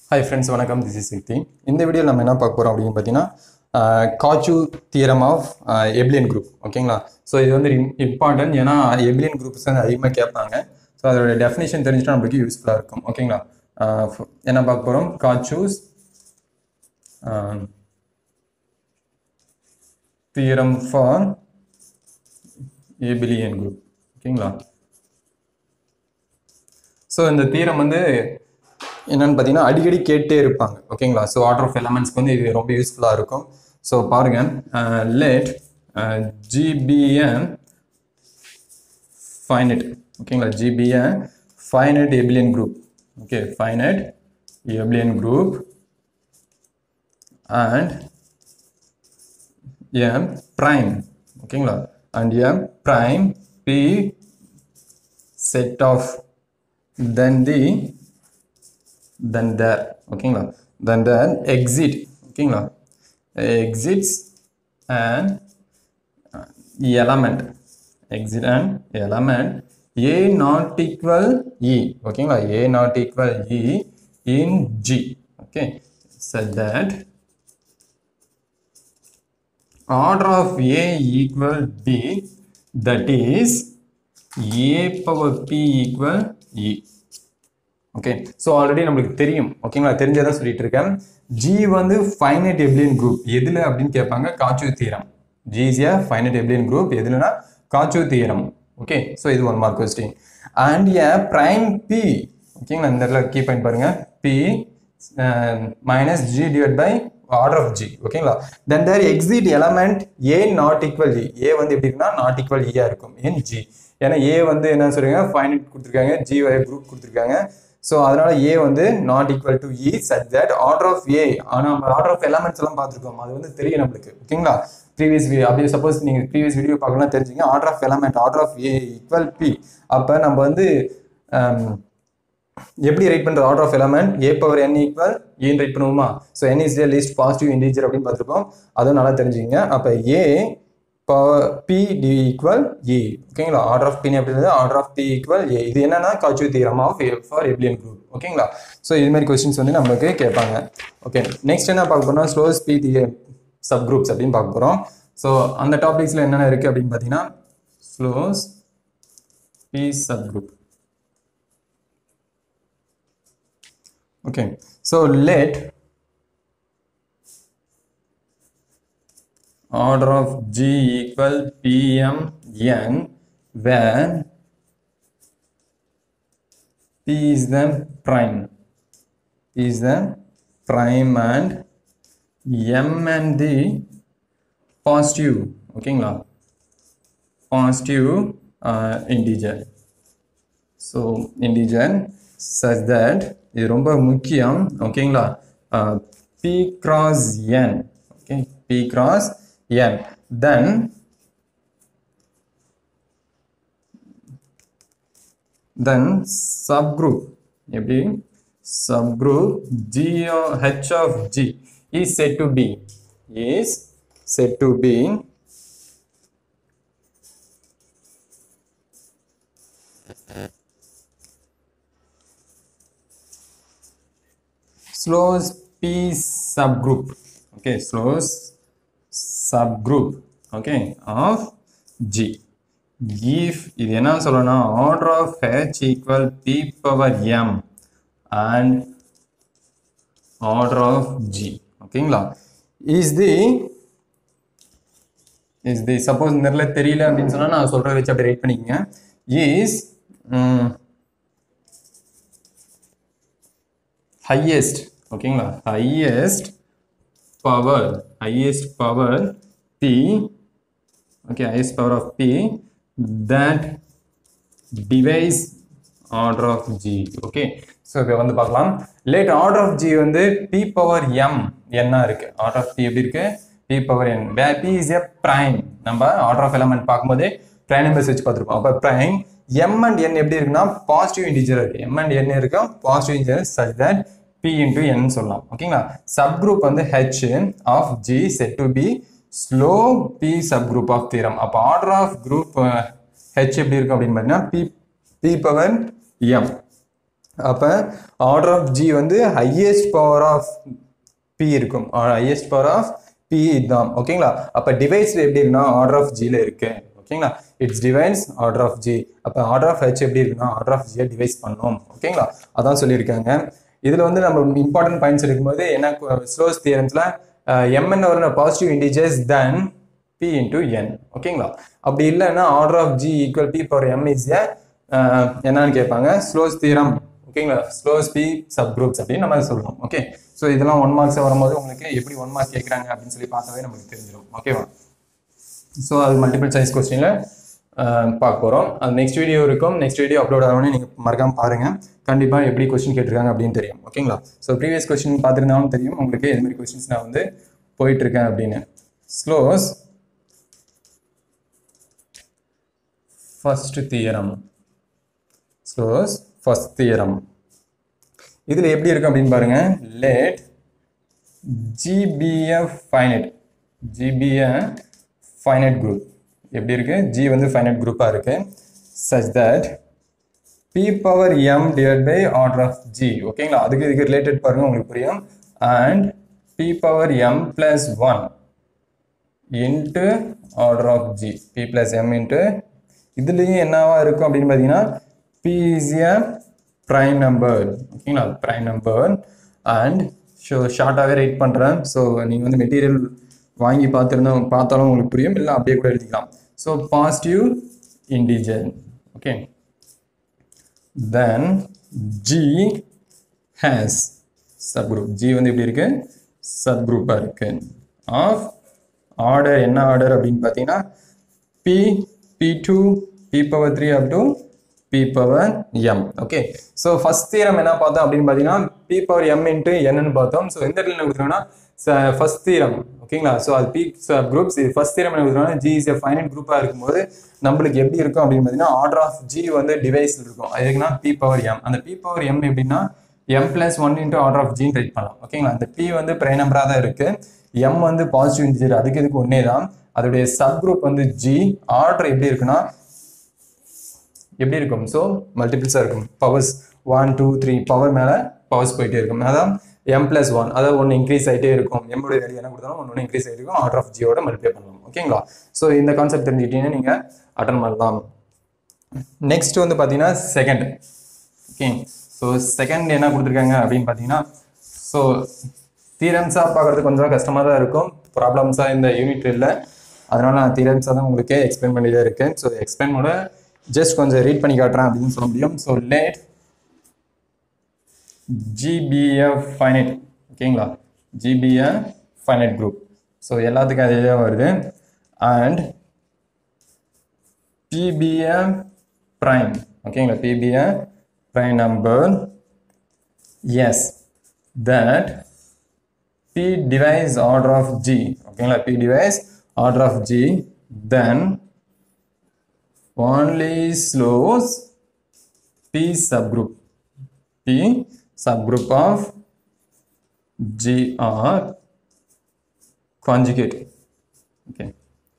Hi friends வணக்கம் this is Siddhi இந்த வீடியோவில் நம்ம என்ன பார்க்க போகிறோம் அப்படின்னு பார்த்தீங்கன்னா Cauchy theorem of abelian group ஓகேங்களா ஸோ இது வந்து இம்பார்ட்டன்ட் ஏன்னா எப்லியன் குரூப்ஸ் வந்து அதிகமாக கேட்பாங்க ஸோ அதோட டெஃபினேஷன் தெரிஞ்சுட்டா நம்மளுக்கு யூஸ்ஃபுல்லாக இருக்கும் ஓகேங்களா ஆஹ் ஃப- என்ன பார்க்க போகிறோம் Cauchy's theorem for abelian group ஓகேங்களா ஸோ இந்த தீரம் வந்து என்னன்னு பார்த்தீங்கன்னா அடிக்கடி கேட்டே இருப்பாங்க ஓகேங்களா ஸோ ஆர்டர் ஆஃப் எலமெண்ட்ஸ்க்கு வந்து இது ரொம்ப யூஸ்ஃபுல்லாக இருக்கும் ஸோ பாருங்க லெட் ஜிபிஎன் ஃபைனட் ஓகேங்களா G be an finite abelian group okay finite abelian group and M prime ஓகேங்களா and M prime p set of then the then there ஓகேங்களா then there exit ஓகேங்களா exits an uh, element exit an element a not equal e ஓகேங்களா a not equal e in g okay such that order of a equal b that is a power p equal e okay so already நம்மளுக்கு தெரியும் ஓகேங்களா தெரிஞ்சதான் சொல்லிட்டு இருக்கேன் G வந்து finite abelian group எதுல அப்படின்னு கேட்பாங்க Cauchy theorem G is a finite abelian group எதுலனா காச்சு தீரம் ஓகே ஸோ இது one mark question and A prime P ஓகேங்களா இந்த இடத்துல கீ பாயிண்ட் பாருங்க P minus G divide by order of G ஓகேங்களா then there exist element A not equal G A வந்து எப்படி இருக்குன்னா நாட் ஈக்குவல் ஈயா இருக்கும் ஏன் ஜி ஏன்னா ஏ வந்து என்ன சொல்றீங்க ஃபைனட் கொடுத்துருக்காங்க ஜி குரூப் கொடுத்துருக்காங்க ஸோ அதனால ஏ வந்து not equal to E such that order of A ஆனால் நம்ம ஆர்டர் ஆஃப் எலமெண்ட்ஸ் எல்லாம் பார்த்துருக்கோம் அது வந்து தெரியும் நம்மளுக்கு ஓகேங்களா ப்ரீவியஸ் அப்படியே சப்போஸ் நீங்கள் ப்ரீவியஸ் வீடியோ பார்க்கலாம் தெரிஞ்சுங்க order of element order of A equal P அப்போ நம்ம வந்து ஹம், எப்படி ரைட் பண்றது order of element A power N equal N right பண்ணுவோமா so N is least positive integer அப்படின்னு பார்த்துருப்போம் அதுவும் நல்லா தெரிஞ்சுக்கங்க அப்போ A power P D equal A ஓகேங்களா ஆர்டர் ஆஃப் பின் எப்படி order of B equal A இது என்னன்னா Cauchy theorem of for abelian group ஓகேங்களா ஸோ இது மாதிரி கொஸ்டின்ஸ் வந்து நமக்கு கேட்பாங்க ஓகே நெக்ஸ்ட் என்ன பார்க்க போறோம்னா Sylow's P the subgroups அப்படின்னு பார்க்க போகிறோம் ஸோ அந்த டாபிக்ஸில் என்னென்ன இருக்குது அப்படின்னு பார்த்தீங்கன்னா Sylow's P subgroup Okay, so let order of G equal PM n when P is the prime, P is the prime and M and the positive, ஓகேங்களா positive uh, integer. So integer such that இது ரொம்ப முக்கியம் ஓகேங்களா P cross N okay P cross N then then subgroup எப்படி subgroup G H of G is said to be is said to be slows p subgroup okay slows subgroup okay of g if இது என்ன சொல்லணும் order of h equal p power m and order of g ஓகேங்களா is the is the suppose இந்த இடத்துல தெரியல அப்படின்னு சொன்னா நான் சொல்றத வச்சு அப்படி ரைட் பண்ணிக்கங்க is ம், highest ஓகேங்களா highest power highest power p okay highest power of p that divides order of g okay so இப்போ வந்து பார்க்கலாம் லேட் ஆர்டர் ஆஃப் ஜி வந்து p பவர் m என்ன இருக்கு ஆர்டர் ஆஃப் p எப்படி இருக்கு p power n where p is a prime நம்ம order of element பார்க்கும்போது prime நம்பர்ஸ் வச்சு பார்த்துருப்போம் அப்போ prime m and n எப்படி இருக்குன்னா பாசிட்டிவ் இன்டிஜர் இருக்கு m and n இருக்கு positive integer such that p into n சொல்லலாம் ஓகேங்களா சப் குரூப் வந்து h of g set to be Sylow p subgroup of theorem அப்போ ஆர்டர் ஆஃப் குரூப் h எப்படி இருக்கும் அப்படின்னு பார்த்தீங்கன்னா p p பவர் m அப்போ ஆர்டர் ஆஃப் ஜி வந்து ஹையஸ்ட் பவர் ஆஃப் பி இருக்கும் ஹையஸ்ட் பவர் ஆஃப் பி இதுதான் ஓகேங்களா அப்போ டிவைஸ் எப்படி இருக்குன்னா ஆர்டர் ஆஃப் ஜியில் இருக்கு ஓகேங்களா it's divides order of G அப்போ ஆர்டர் ஆஃப் ஹெச் எப்படி இருக்குன்னா ஆர்டர் ஆஃப் ஜியை டிவைஸ் பண்ணோம் ஓகேங்களா அதான் சொல்லியிருக்காங்க இதில் வந்து நம்ம இம்பார்ட்டன்ட் பாயிண்ட்ஸ் எடுக்கும்போது என்ன ஸ்லோஸ் தியரம்ஸில் எம்என் வர positive integers then P into N ஓகேங்களா அப்படி இல்லைன்னா order of G equal P power M is என்னன்னு கேட்பாங்க ஸ்லோஸ் தியரம் ஓகேங்களா ஸ்லோஸ் பி சப் குரூப்ஸ் அப்படின்னு நம்ம சொல்றோம் ஓகே ஸோ இதெல்லாம் ஒன் மார்க்ஸ் வரும்போது உங்களுக்கு எப்படி ஒன் மார்க் கேட்குறாங்க அப்படின்னு சொல்லி பார்த்தாவே நமக்கு தெரிஞ்சிடும் ஓகேவா ஸோ அது மல்டிபிள் சாய்ஸ் கொஸ்டினில் பார்க்க போகிறோம் அது நெக்ஸ்ட் வீடியோ இருக்கும் நெக்ஸ்ட் வீடியோ அப்லோட் ஆகணும்னு நீங்கள் மறக்காம பாருங்கள் கண்டிப்பாக எப்படி கொஸ்டின் கேட்டிருக்காங்க அப்படின்னு தெரியும் ஓகேங்களா ஸோ ப்ரீவியஸ் கொஸ்டின் பார்த்துருந்தாலும் தெரியும் உங்களுக்கு எது மாதிரி கொஸ்டின்ஸ் நான் வந்து போயிட்டுருக்கேன் அப்படின்னு Sylow's first theorem Sylow's first theorem இதில் எப்படி இருக்கு அப்படின்னு பாருங்க let G be a finite G be a finite group எப்படி இருக்கு ஜி வந்து ஃபைனட் குரூப்பாக இருக்கு such that P power M divide by order of G ஓகேங்களா அதுக்கு இதுக்கு ரிலேட்டட் பாருங்க உங்களுக்கு புரியும் and P power M plus one into order of G P plus M into இதுலேயும் என்னவா இருக்கும் அப்படின்னு பார்த்தீங்கன்னா P is a prime number ஓகேங்களா ப்ரைம் நம்பர் அண்ட் ஷோ ஷார்ட்டாகவே ரைட் பண்ணுறேன் ஸோ நீங்கள் வந்து மெட்டீரியல் வாங்கி பார்த்துருந்தா பார்த்தாலும் உங்களுக்கு புரியும் இல்லை அப்படியே கூட எழுதிக்கலாம் so positive integer okay then G has subgroup G வந்து எப்படி இருக்கு சப் குரூப்பாக இருக்கு ஆஃப் ஆர்டர் என்ன ஆர்டர் அப்படின்னு பார்த்தீங்கன்னா P P two P power three up to P power M okay so first theorem என்ன பார்த்தோம் அப்படின்னு பார்த்தீங்கன்னா பி பவர் எம் இன்ட்டு என்னன்னு பார்த்தோம் ஸோ எந்த இடத்துல கொடுத்துருவோம்னா ஃபர்ஸ்ட் தியரம் ஓகேங்களா ஸோ அது பி குரூப்ஸ் இது ஃபர்ஸ்ட் தியரம் என்ன கொடுத்துருவோம்னா ஜி இஸ் எ ஃபைனட் குரூப்பாக இருக்கும்போது நம்மளுக்கு எப்படி இருக்கும் அப்படின்னு பார்த்தீங்கன்னா ஆர்டர் ஆஃப் ஜி வந்து டிவைஸ் இருக்கும் அது எதுக்குன்னா பி பவர் எம் அந்த பி பவர் எம் எப்படின்னா M plus one into order of ஜின்னு ரைட் பண்ணலாம் ஓகேங்களா அந்த பி வந்து ப்ரை நம்பராக தான் இருக்கு எம் வந்து பாசிட்டிவ் இன்டிஜர் அதுக்கு இதுக்கு ஒன்னே தான் அதோடைய சப் குரூப் வந்து ஜி ஆர்டர் எப்படி இருக்குன்னா எப்படி இருக்கும் ஸோ மல்டிபிள்ஸாக இருக்கும் powers one two three power மேலே பவர்ஸ் போயிட்டே இருக்கும் அதான் எம் பிளஸ் ஒன் அதாவது ஒன்று இன்க்ரீஸ் ஆகிட்டே இருக்கும் எம்மோட வேல்யூ என்ன கொடுத்தாலும் ஒன்று ஒன்று இன்க்ரீஸ் ஆகிட்டு இருக்கும் ஆர்டர் ஆஃப் ஜியோட மல்டிப்ளை பண்ணலாம் ஓகேங்களா ஸோ இந்த கான்செப்ட் தெரிஞ்சுக்கிட்டீங்கன்னா நீங்கள் அட்டன் பண்ணலாம் நெக்ஸ்ட் வந்து பார்த்தீங்கன்னா செகண்ட் ஓகே ஸோ செகண்ட் என்ன கொடுத்துருக்காங்க அப்படின்னு பார்த்தீங்கன்னா ஸோ தீரம்ஸாக பார்க்குறது கொஞ்சம் கஷ்டமாக தான் இருக்கும் ப்ராப்ளம்ஸாக இந்த யூனிட் இல்லை அதனால நான் தீரம்ஸாக தான் உங்களுக்கு எக்ஸ்பிளைன் பண்ணி தான் இருக்கேன் ஸோ எக்ஸ்பிளைன் பண்ண ஜஸ்ட் கொஞ்சம் ரீட் பண்ணி காட்டுறேன் அப்படின்னு சொல்ல முடியும் ஸோ லேட் ஜிபிஎஃப் ஃபைனட் ஓகேங்களா ஜிபிஎஃப் ஃபைனட் குரூப் ஸோ எல்லாத்துக்கும் அதே தான் வருது அண்ட் பிபிஎஃப் ப்ரைம் ஓகேங்களா P be a prime number such that p divides order of g ஓகேங்களா p divides order of g then only slows p subgroup p subgroup of g are conjugate okay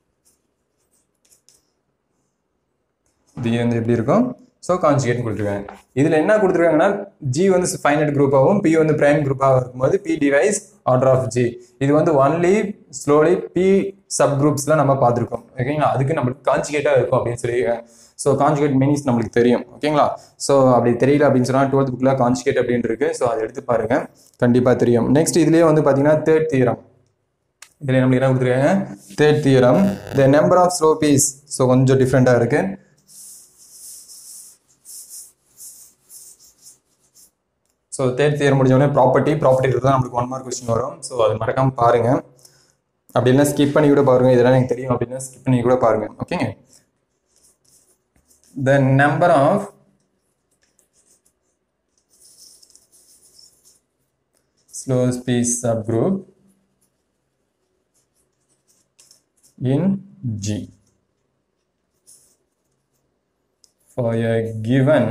இது வந்து எப்படி இருக்கும் ஸோ கான்ஜுகேட் கொடுத்துருக்காங்க இதில் என்ன கொடுத்துருக்காங்கன்னா ஜி வந்து ஃபைனட் குரூப்பாகவும் பி வந்து பிரைம் குரூப்பாகவும் இருக்கும்போது P divides order of G இது வந்து ஒன்லி ஸ்லோலி பி சப் குரூப்ஸ்லாம் நம்ம பார்த்துருக்கோம் ஓகேங்களா அதுக்கு நம்மளுக்கு கான்ஜுகேட்டாக இருக்கும் அப்படின்னு சொல்லி ஸோ கான்ஜுகேட் மீனிங்ஸ் நம்மளுக்கு தெரியும் ஓகேங்களா ஸோ அப்படி தெரியல அப்படின்னு சொன்னால் டுவெல்த் புக்கில் கான்ஜுகேட் அப்படின்னு இருக்கு ஸோ அதை எடுத்து பாருங்க கண்டிப்பாக தெரியும் நெக்ஸ்ட் இதுலேயே வந்து பார்த்தீங்கன்னா தேர்ட் தியரம் இதில் நம்மளுக்கு என்ன கொடுத்துருக்காங்க third theorem the number of Sylow Ps so கொஞ்சம் டிஃப்ரெண்ட்டாக இருக்குது ஸோ தேர்ட் தியர் முடிஞ்சோடனே ப்ராப்பர்ட்டி ப்ராப்பர்ட்டி தான் நம்மளுக்கு ஒன் மார்க் கொஸ்டின் வரும் ஸோ அது மறக்காம பாருங்க அப்படி இல்லைனா ஸ்கிப் பண்ணி கூட பாருங்க இதெல்லாம் எனக்கு தெரியும் அப்படின்னா ஸ்கிப் பண்ணி கூட பாருங்க ஓகேங்க த நம்பர் ஆஃப் ஸ்லோ ஸ்பீஸ் subgroup in G for a given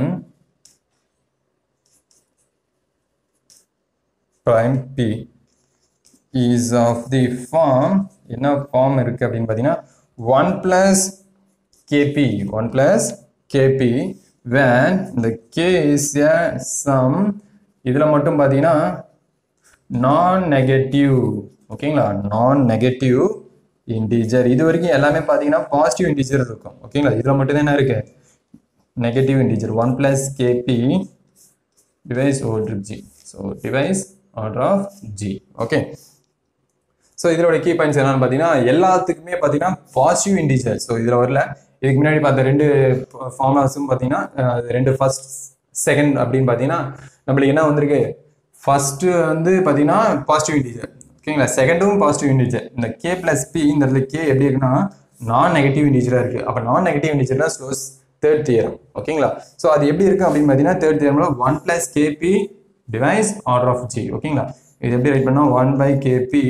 prime P is of the form என்ன ஃபார்ம் இருக்கு அப்படின்னு பார்த்தீங்கன்னா one plus k p one plus k p when the k is a sum இதில் மட்டும் பார்த்தீங்கன்னா நான் நெகட்டிவ் ஓகேங்களா நான் நெகட்டிவ் இன்டிஜர் இது வரைக்கும் எல்லாமே பார்த்தீங்கன்னா பாசிட்டிவ் இன்டிஜர் இருக்கும் ஓகேங்களா இதில் மட்டும் என்ன இருக்கு negative integer one plus k p divides over G so divides order of G okay so இதோட கீ பாயிண்ட்ஸ் என்னன்னு பார்த்தீங்கன்னா எல்லாத்துக்குமே பார்த்தீங்கன்னா பாசிட்டிவ் இன்டிஜர் ஸோ இதில் வரல இதுக்கு முன்னாடி பார்த்த ரெண்டு ஃபார்முலாஸும் பார்த்தீங்கன்னா அஹ், ரெண்டு ஃபர்ஸ்ட் செகண்ட் அப்படின்னு பார்த்தீங்கன்னா நம்மளுக்கு என்ன வந்திருக்கு ஃபர்ஸ்ட் வந்து பார்த்தீங்கன்னா பாசிட்டிவ் இன்டிஜர் ஓகேங்களா செகண்டும் பாசிட்டிவ் இன்டிஜர் இந்த கே பிளஸ் பி இந்த இடத்துல கே எப்படி இருக்குன்னா நான் நெகட்டிவ் இன்டிஜராக இருக்கு அப்போ நான் நெகட்டிவ் இன்டிஜர்னா ஸ்லோஸ் தேர்ட் தியரம் ஓகேங்களா ஸோ அது எப்படி இருக்கு அப்படின்னு பார்த்தீங்கன்னா தேர்ட் தியரம்ல one plus k p divides order of G ஓகேங்களா இது எப்படி ரைட் பண்ணா one by k p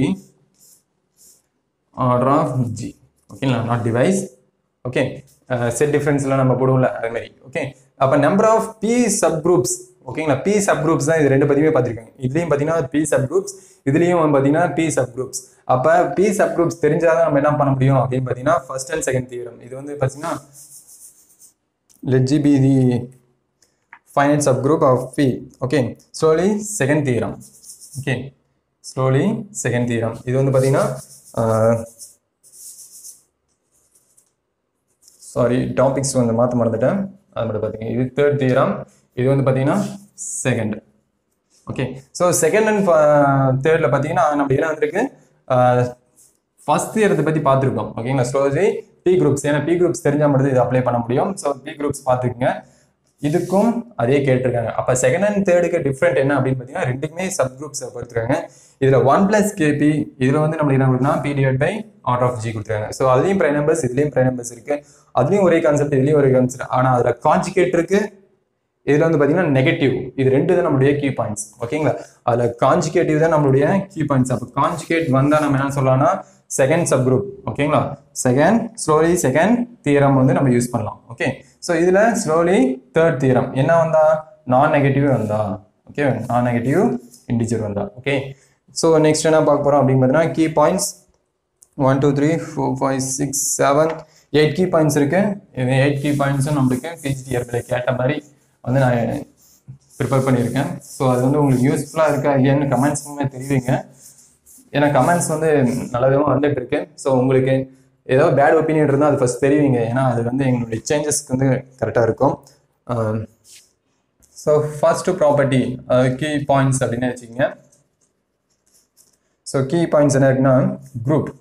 order of G ஓகேங்களா நாட் டிவைஸ் ஓகே செட் டிஃபரன்ஸ்லாம் நம்ம போடுவோம்ல அதே மாதிரி ஓகே அப்போ number of p subgroups ஓகேங்களா பி சப் குரூப்ஸ் தான் இது ரெண்டு பதிவுமே பார்த்துருக்காங்க இதுலேயும் பார்த்தீங்கன்னா பி சப் குரூப்ஸ் இதுலேயும் பார்த்தீங்கன்னா பி சப் குரூப்ஸ் அப்போ பி சப் குரூப்ஸ் தெரிஞ்சாதான் நம்ம என்ன பண்ண முடியும் அப்படின்னு பார்த்தீங்கன்னா ஃபர்ஸ்ட் அண்ட் செகண்ட் தியரம் இது வந்து பார்த்தீங்கன்னா let G be the finite subgroup of P. Okay, slowly second theorem. Okay, slowly second theorem. இது வந்து பார்த்தீங்கன்னா சாரி டாபிக்ஸ் வந்து மாற்ற மறந்துட்டேன் அது மட்டும் பார்த்தீங்க இது தேர்ட் தியரம் இது வந்து பார்த்தீங்கன்னா second okay so second and தேர்டில் பார்த்தீங்கன்னா நம்ம என்ன வந்திருக்கு ஃபர்ஸ்ட் இயரத்தை பற்றி பார்த்துருக்கோம் ஓகேங்களா ஸ்லோஜி பி குரூப்ஸ் ஏன்னா பி குரூப்ஸ் தெரிஞ்சால் மட்டும் இது அப்ளை பண்ண முடியும் ஸோ பி குரூப்ஸ் பார்த்துக்குங்க இதுக்கும் அதே கேட்டிருக்காங்க அப்போ செகண்ட் அண்ட் தேர்டுக்கு டிஃப்ரெண்ட் என்ன அப்படின்னு பார்த்தீங்கன்னா ரெண்டுக்குமே சப் குரூப்ஸ் கொடுத்துருக்காங்க இதில் ஒன் பிளஸ் கேபி இதில் வந்து நம்மளுக்கு என்ன கொடுக்குன்னா p divide by order of G கொடுத்துருக்காங்க ஸோ அதுலேயும் ப்ரை நம்பர்ஸ் இதுலேயும் ப்ரை நம்பர்ஸ் இருக்கு அதுலேயும் ஒரே கான்செப்ட் இதுலேயும் ஒரே கான்செப்ட் ஆனால் அதில் கான்ஜிகேட் இருக்கு இதுல வந்து பாத்தீங்கன்னா நெகட்டிவ் இது ரெண்டு தான் நம்மளுடைய கீ பாயிண்ட்ஸ் ஓகேங்களா அதுல கான்ஜுகேட்டிவ் தான் நம்மளுடைய கீ பாயிண்ட்ஸ் அப்போ கான்ஜுகேட் வந்தா நம்ம என்ன சொல்லலாம்னா செகண்ட் சப் குரூப் ஓகேங்களா செகண்ட் ஸ்லோலி செகண்ட் தியரம் வந்து நம்ம யூஸ் பண்ணலாம் ஓகே ஸோ இதுல ஸ்லோலி தேர்ட் தியரம் என்ன வந்தா நான் நெகட்டிவ் வந்தா ஓகே நான் நெகட்டிவ் இண்டிஜர் வந்தா ஓகே ஸோ நெக்ஸ்ட் என்ன பார்க்க போறோம் அப்படின்னு பார்த்தீங்கன்னா key points one two three four five six seven eight key points இருக்கு இந்த எயிட் கீ பாயிண்ட்ஸும் நம்மளுக்கு பிஜிடிஆர்பில் கேட்ட மாதிரி வந்து நான் ப்ரிப்பேர் பண்ணியிருக்கேன் ஸோ அது வந்து உங்களுக்கு யூஸ்ஃபுல்லாக இருக்கா இல்லையான்னு கமெண்ட்ஸ் தெரிவிங்க ஏன்னா கமெண்ட்ஸ் வந்து நல்ல விதமாக வந்துட்டு இருக்கு ஸோ உங்களுக்கு ஏதாவது பேட் ஒப்பீனியன் இருந்தால் அது ஃபர்ஸ்ட் தெரிவிங்க ஏன்னா அது வந்து எங்களுடைய சேஞ்சஸ்க்கு வந்து கரெக்டாக இருக்கும் so first property key points அப்படின்னு வச்சுக்கோங்க ஸோ கீ பாயிண்ட்ஸ் என்ன இருக்குன்னா குரூப்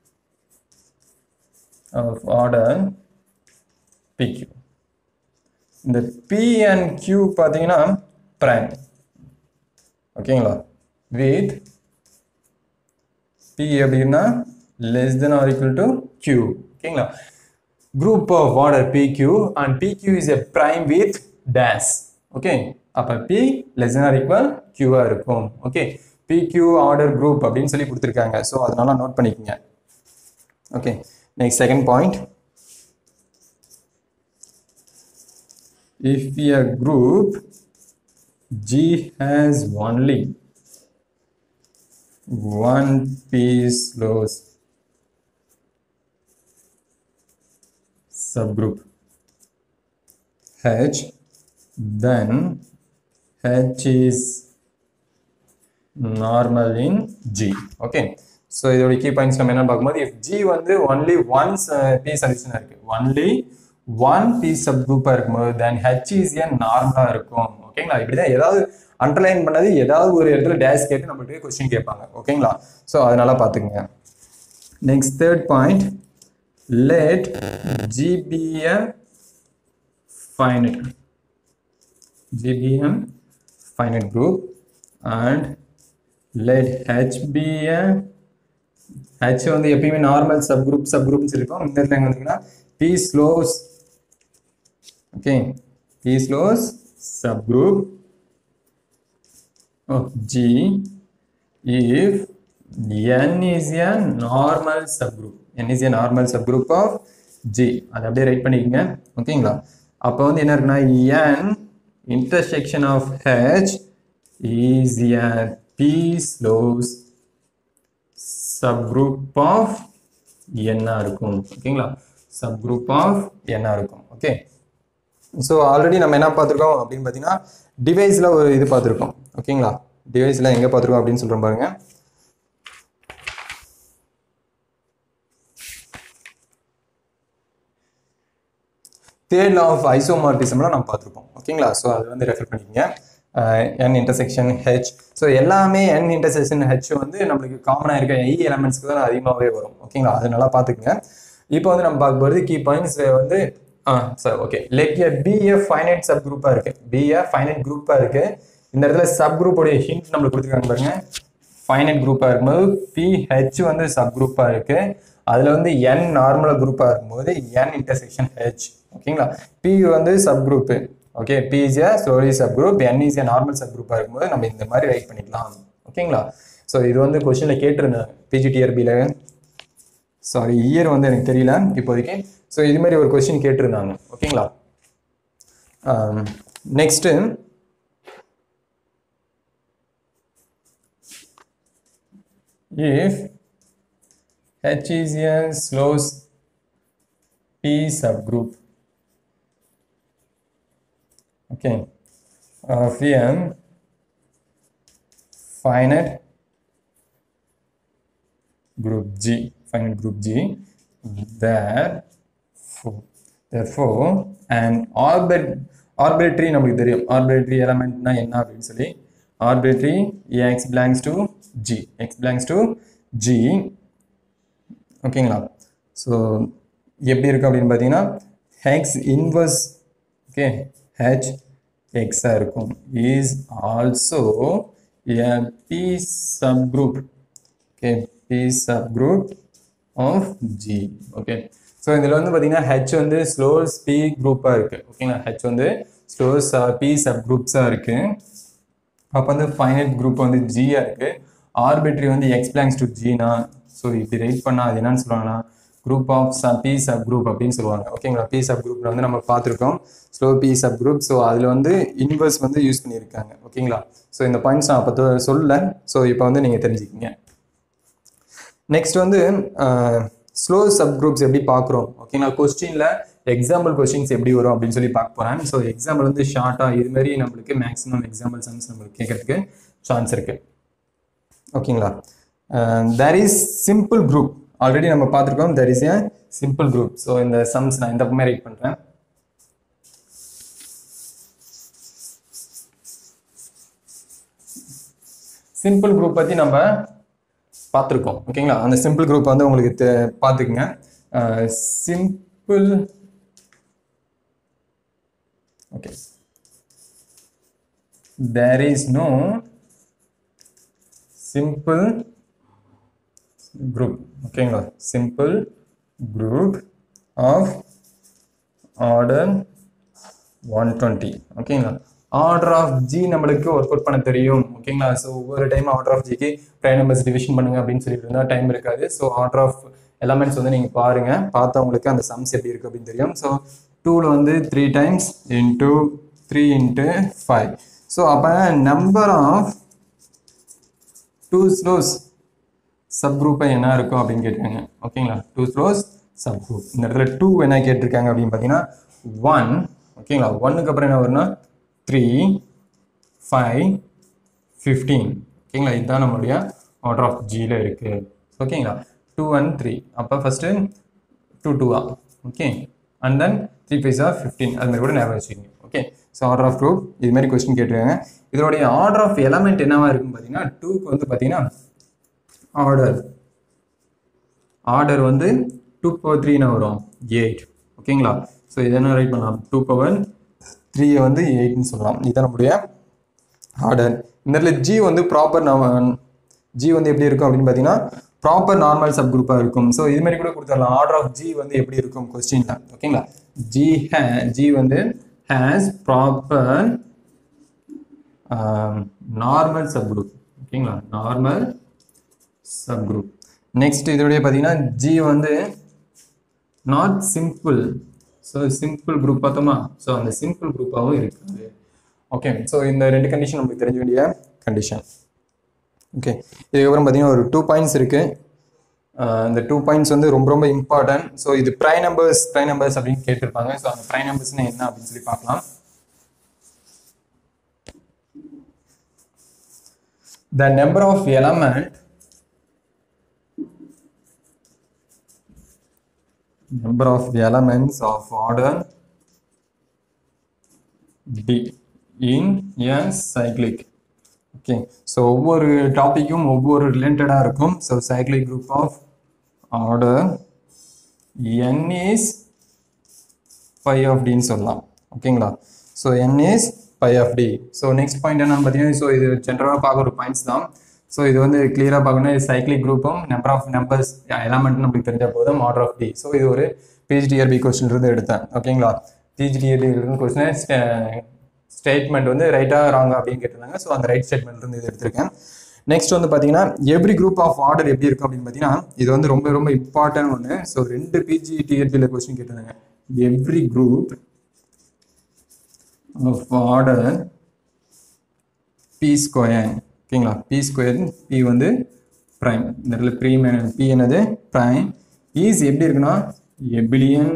of order PQ. இந்த P and Q பார்த்தீங்கன்னா prime ஓகேங்களா with P அப்படின்னா less than or equal to Q ஓகேங்களா group of order PQ and PQ is a prime with dash okay அப்ப P less than or equal Q ஆ இருக்கும் okay PQ order group அப்படின்னு சொல்லி கொடுத்துருக்காங்க so அதனால note பண்ணிக்கோங்க okay next second point if a group g has only one piece loss subgroup h then h is normal in g okay so இதோட key points நம்ம என்ன பார்க்கும்போது if G வந்து ஒன்லி ஒன்ஸ் பி சொல்யூஷனாக இருக்கு only one B sub குரூப்பாக இருக்கும்போது தென் H is ஏன் நார்மலாக இருக்கும் ஓகேங்களா இப்படிதான் ஏதாவது அண்டர்லைன் பண்ணது ஏதாவது ஒரு இடத்துல டேஷ் கேட்டு நம்மகிட்ட கொஸ்டின் கேட்பாங்க ஓகேங்களா ஸோ அதனால பார்த்துக்குங்க next third point let GBM finite GBM finite group and let H be a H வந்து எப்பயுமே normal subgroup subgroups இருக்கும் இந்த இடத்துல எங்க வந்தீங்கன்னா P Sylow's okay P Sylow's subgroup of G if N is a normal subgroup N is a normal subgroup of G அதை அப்படியே right பண்ணிக்கங்க ஓகேங்களா அப்போ வந்து என்ன இருக்குன்னா N intersection of H is a P slows subgroup of N ஆ இருக்கும் ஓகேங்களா subgroup of N ஆ இருக்கும் ஓகே ஸோ ஆல்ரெடி நம்ம என்ன பார்த்துருக்கோம் அப்படின்னு பார்த்தீங்கன்னா டிவைஸில் ஒரு இது பார்த்துருக்கோம் ஓகேங்களா டிவைஸில் எங்கே பார்த்துருக்கோம் அப்படின்னு சொல்கிறோம் பாருங்க தேர்ட் லா ஆஃப் ஐசோமார்டிசம்லாம் நம்ம பார்த்துருப்போம் ஓகேங்களா ஸோ அது வந்து ரெஃபர் பண்ணிக்கங்க என் இன்டர்செக்ஷன் ஹெச் ஸோ எல்லாமே என் இன்டர்செக்ஷன் ஹெச் வந்து நம்மளுக்கு காமனாக இருக்க ஐ எலமெண்ட்ஸ்க்கு தான் அதிகமாகவே வரும் ஓகேங்களா அது நல்லா பார்த்துக்குங்க இப்போ வந்து நம்ம பார்க்க போகிறது கீ பாயிண்ட்ஸ் வந்து ஆ sir okay let a p a finite subgroup இருக்கு பி ஏ ஃபைனைட் குரூப்பாக இருக்கு இந்த இடத்துல சப் குரூப்போடைய ஹிண்ட் நம்மளுக்கு கொடுத்துருக்காங்க பாருங்க ஃபைனைட் குரூப்பாக இருக்கும்போது பிஹெச் வந்து சப் குரூப்பாக இருக்கு அதில் வந்து என் நார்மல் குரூப்பாக இருக்கும்போது என் இன்டர்செக்ஷன் ஹெச் ஓகேங்களா பி வந்து subgroup okay p is a Sylow subgroup N is a normal சப் குரூப்பாக இருக்கும்போது நம்ம இந்த மாதிரி ரைட் பண்ணிக்கலாம் ஓகேங்களா ஸோ இது வந்து கொஸ்டினில் கேட்டிருந்தேன் பிஜிடிஆர்பியில் சாரி இயர் வந்து எனக்கு தெரியல இப்போதைக்கு ஸோ இது மாதிரி ஒரு கொஸ்டின் கேட்டிருந்தாங்க ஓகேங்களா next if H is a slow P subgroup okay of a finite group G finite group G therefore therefore an orbit arbitrary நம்மளுக்கு தெரியும் arbitrary elementனா என்ன அப்படின்னு சொல்லி arbitrary x belongs to G x belongs to G ஓகேங்களா ஸோ எப்படி இருக்கு அப்படின்னு பார்த்தீங்கன்னா ஹெக்ஸ் இன்வர்ஸ் ஓகே ஹெச் எக்ஸாக இருக்கும் is also a p subgroup okay p subgroup of G okay so இதில் வந்து பார்த்தீங்கன்னா ஹெச் வந்து ஸ்லோஸ் பி குரூப்பாக இருக்குது ஓகேங்களா ஹெச் வந்து ஸ்லோஸ் பி சப் குரூப்ஸாக இருக்குது அப்போ வந்து ஃபைனட் குரூப் வந்து ஜியாக இருக்குது ஆர்பிட்ரி வந்து எக்ஸ் பிளாங்ஸ் டு ஜினா ஸோ இப்படி ரைட் பண்ணால் அது என்னன்னு சொல்லுவாங்கன்னா group of sub p subgroup அப்படின்னு சொல்லுவாங்க ஓகேங்களா பி சப் குரூப்ல வந்து நம்ம பார்த்துருக்கோம் Sylow p subgroup so அதில் வந்து இன்வர்ஸ் வந்து யூஸ் பண்ணியிருக்காங்க ஓகேங்களா ஸோ இந்த பாயிண்ட்ஸ் நான் அப்போ சொல்லல ஸோ இப்போ வந்து நீங்கள் தெரிஞ்சுக்கிங்க நெக்ஸ்ட் வந்து ஸ்லோ சப் குரூப்ஸ் எப்படி பார்க்குறோம் ஓகேங்களா கொஸ்டினில் எக்ஸாம்பிள் கொஸ்டின்ஸ் எப்படி வரும் அப்படின்னு சொல்லி பார்க்க போகிறேன் ஸோ எக்ஸாம்பிள் வந்து ஷார்ட்டாக இது மாதிரி நம்மளுக்கு மேக்ஸிமம் எக்ஸாம்பிள் சம்ஸ் நம்மளுக்கு கேட்கறதுக்கு சான்ஸ் இருக்கு ஓகேங்களா there is simple group already நம்ம பார்த்துருக்கோம் there is a simple group so இந்த சம்ஸ் நான் இந்த பக்கமே ரைட் பண்ணுறேன் சிம்பிள் குரூப் பற்றி நம்ம பார்த்துருக்கோம் ஓகேங்களா அந்த சிம்பிள் குரூப் வந்து உங்களுக்கு தெ- பார்த்துக்குங்க simple okay there is no simple group ஓகேங்களா simple group of order 120 ஓகேங்களா ஆர்டர் ஆஃப் ஜி நம்மளுக்கு ஒர்க் அவுட் பண்ண தெரியும் ஓகேங்களா ஸோ ஒவ்வொரு டைம் ஆர்டர் ஆஃப் ஜிக்கு ப்ரைம் நம்பர்ஸ் டிவிஷன் பண்ணுங்க அப்படின்னு சொல்லிட்டு இருந்தால் டைம் இருக்காது ஸோ ஆர்டர் ஆஃப் எலமெண்ட்ஸ் வந்து நீங்கள் பாருங்க பார்த்தா உங்களுக்கு அந்த சம்ஸ் எப்படி இருக்கு அப்படின்னு தெரியும் ஸோ டூவில் வந்து three times into three into five so அப்போ நம்பர் ஆஃப் டூ ஸ்லோஸ் சப் குரூப்பை என்ன இருக்கும் அப்படின்னு கேட்டிருக்காங்க ஓகேங்களா டூ ஸ்லோஸ் சப் குரூப் இந்த இடத்துல டூ என்ன கேட்டிருக்காங்க அப்படின்னு பார்த்தீங்கன்னா ஒன் ஓகேங்களா ஒன்னுக்கு அப்புறம் என்ன வரும்னா த்ரீ ஃபைவ் ஃபிஃப்டீன் ஓகேங்களா இதுதான் நம்மளுடைய ஆர்டர் ஆஃப் ஜியில் இருக்குது ஓகேங்களா டூ அண்ட் த்ரீ அப்போ ஃபஸ்ட்டு டூ டூவா okay and then three five or fifteen அது மாதிரி கூட ஞாபகம் வச்சுக்கோங்க okay so order of group இது மாதிரி கொஸ்டின் கேட்டிருக்காங்க இதோடைய ஆர்டர் ஆஃப் எலமெண்ட் என்னவா இருக்குன்னு பார்த்தீங்கன்னா டூக்கு வந்து பார்த்தீங்கன்னா ஆர்டர் ஆர்டர் வந்து டூ பவர் த்ரீன்னு வரும் எயிட் ஓகேங்களா ஸோ இது என்ன ரைட் பண்ணலாம் டூ பவர் த்ரீயை வந்து எயிட்னு சொல்லலாம் இதுதான் நம்முடைய ஆர்டர் இந்த இடத்துல ஜி வந்து ப்ராப்பர் ஜி வந்து எப்படி இருக்கும் அப்படின்னு பார்த்தீங்கன்னா ப்ராப்பர் நார்மல் சப் குரூப்பாக இருக்கும் ஸோ இது மாதிரி கூட கொடுத்துடலாம் ஆர்டர் ஆஃப் ஜி வந்து எப்படி இருக்கும் கொஸ்டின்ல ஓகேங்களா ஜி ஹே ஜி வந்து has proper normal subgroup ஓகேங்களா நார்மல் சப் குரூப் நெக்ஸ்ட் இதோடைய பார்த்தீங்கன்னா ஜி வந்து not simple so simple group பார்த்தோமா ஸோ அந்த சிம்பிள் குரூப்பாகவும் இருக்காது ஓகே ஸோ இந்த ரெண்டு கண்டிஷன் நமக்கு தெரிஞ்ச வேண்டிய கண்டிஷன் ஓகே இதுக்கப்புறம் பார்த்தீங்கன்னா ஒரு டூ பாயிண்ட்ஸ் இருக்குது இந்த டூ பாயிண்ட்ஸ் வந்து ரொம்ப ரொம்ப இம்பார்ட்டன்ட் ஸோ இது ப்ரை நம்பர்ஸ் ப்ரை நம்பர்ஸ் அப்படின்னு கேட்டிருப்பாங்க ஸோ அந்த ப்ரை நம்பர்ஸ்னா என்ன அப்படின்னு சொல்லி பார்க்கலாம் the number of element number of elements of order d in a cyclic okay so ஒவ்வொரு டாப்பிக்கும் ஒவ்வொரு ரிலேட்டடாக இருக்கும் so cyclic group of order n is phi of டின்னு சொல்லலாம் ஓகேங்களா so n is phi of d so next point என்னன்னு பார்த்தீங்கன்னா ஸோ இது ஜென்ரலாக பார்க்க ஒரு பாயிண்ட்ஸ் தான் ஸோ இது வந்து கிளியராக பார்க்கணும் சைக்ளிக் குரூப்பும் நம்பர் ஆஃப் நம்பர்ஸ் எலமெண்ட் நம்மளுக்கு தெரிஞ்ச போதும் ஆர்டர் ஆஃப் டி ஸோ இது ஒரு பிஹெச்டிஆர்பி கொஸ்டின் இருந்து எடுத்தேன் ஓகேங்களா பிஹெச்டிஆர்பி இருந்து கொஸ்டின் ஸ்டேட்மெண்ட் வந்து ரைட்டா ராங்கா அப்படின்னு கேட்டிருந்தாங்க ஸோ அந்த ரைட் ஸ்டேட்மெண்ட் இருந்து இது எடுத்திருக்கேன் நெக்ஸ்ட் வந்து பார்த்தீங்கன்னா எவ்ரி குரூப் ஆஃப் ஆர்டர் எப்படி இருக்கும் அப்படின்னு பார்த்தீங்கன்னா இது வந்து ரொம்ப ரொம்ப இம்பார்ட்டன்ட் ஒன்று ஸோ ரெண்டு பிஜி டிஎர்பியில் கொஸ்டின் கேட்டிருந்தாங்க every group of order p square ஓகேங்களா பி ஸ்கொயர் பி வந்து ப்ரைம் இந்த இடத்துல ப்ரீம் பி என்னது ப்ரைம் ஈஸ் எப்படி இருக்குன்னா எபிலியன்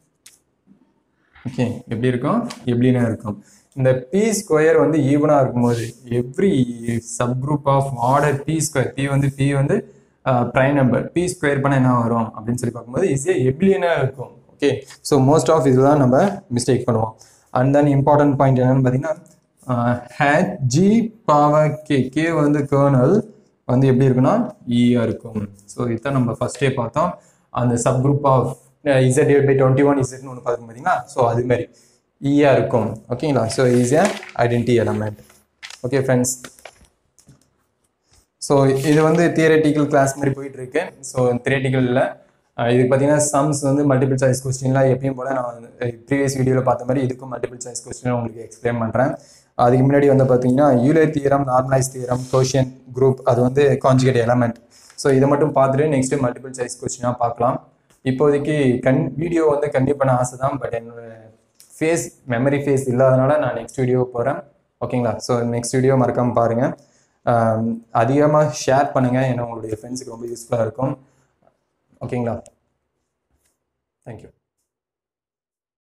ஓகே எப்படி இருக்கும் எபிலியனாக இருக்கும் இந்த பி ஸ்கொயர் வந்து ஈவனாக இருக்கும்போது every subgroup of order p square p வந்து பி வந்து ப்ரைம் நம்பர் பி ஸ்கொயர் பண்ண என்ன வரும் அப்படின்னு சொல்லி பார்க்கும்போது ஈஸியாக எபிலியனாக இருக்கும் ஓகே ஸோ மோஸ்ட் ஆஃப் இதுதான் நம்ம மிஸ்டேக் பண்ணுவோம் அண்ட் தென் இம்பார்ட்டன்ட் பாயிண்ட் என்னன்னு பார்த்தீங்கன்னா ஹேட் ஜி பவர் கே கே வந்து கேர்னல் வந்து எப்படி இருக்குன்னா ஈயாக இருக்கும் ஸோ இதான் நம்ம ஃபர்ஸ்டே பார்த்தோம் அந்த subgroup of Z divide by twenty one இசட்னு ஒன்று பார்த்து பார்த்தீங்கன்னா ஸோ அது மாதிரி ஈயாக இருக்கும் ஓகேங்களா ஸோ ஈஸியாக identity element okay friends so இது வந்து தியரட்டிக்கல் கிளாஸ் மாதிரி போயிட்டு இருக்கு ஸோ தியரட்டிக்கலில் இது பார்த்தீங்கன்னா சம்ஸ் வந்து மல்டிபிள் சாய்ஸ் கொஸ்டின்லாம் எப்பயும் போல நான் ப்ரீவியஸ் வீடியோவில் பார்த்த மாதிரி இதுக்கும் மல்டிபிள் சாய்ஸ் கொஸ்டின் உங்களுக்கு எக்ஸ்பிளைன் பண்ணுறேன் அதுக்கு முன்னாடி வந்து பார்த்தீங்கன்னா Euler theorem normalise theorem quotient group அது வந்து கான்ஜுகேட் எலமெண்ட் ஸோ இதை மட்டும் பார்த்துட்டு நெக்ஸ்ட் மல்டிபிள் சாய்ஸ் கொஸ்டினாக பார்க்கலாம் இப்போதைக்கு கண் வீடியோ வந்து கண்டிப்பாக நான் ஆசை தான் பட் என்னோட ஃபேஸ் மெமரி ஃபேஸ் இல்லாதனால நான் நெக்ஸ்ட் வீடியோ போகிறேன் ஓகேங்களா ஸோ நெக்ஸ்ட் வீடியோ மறக்காமல் பாருங்கள் அதிகமாக ஷேர் பண்ணுங்கள் ஏன்னா உங்களுடைய ஃப்ரெண்ட்ஸுக்கு ரொம்ப யூஸ்ஃபுல்லாக இருக்கும் ஓகேங்களா தேங்க்யூ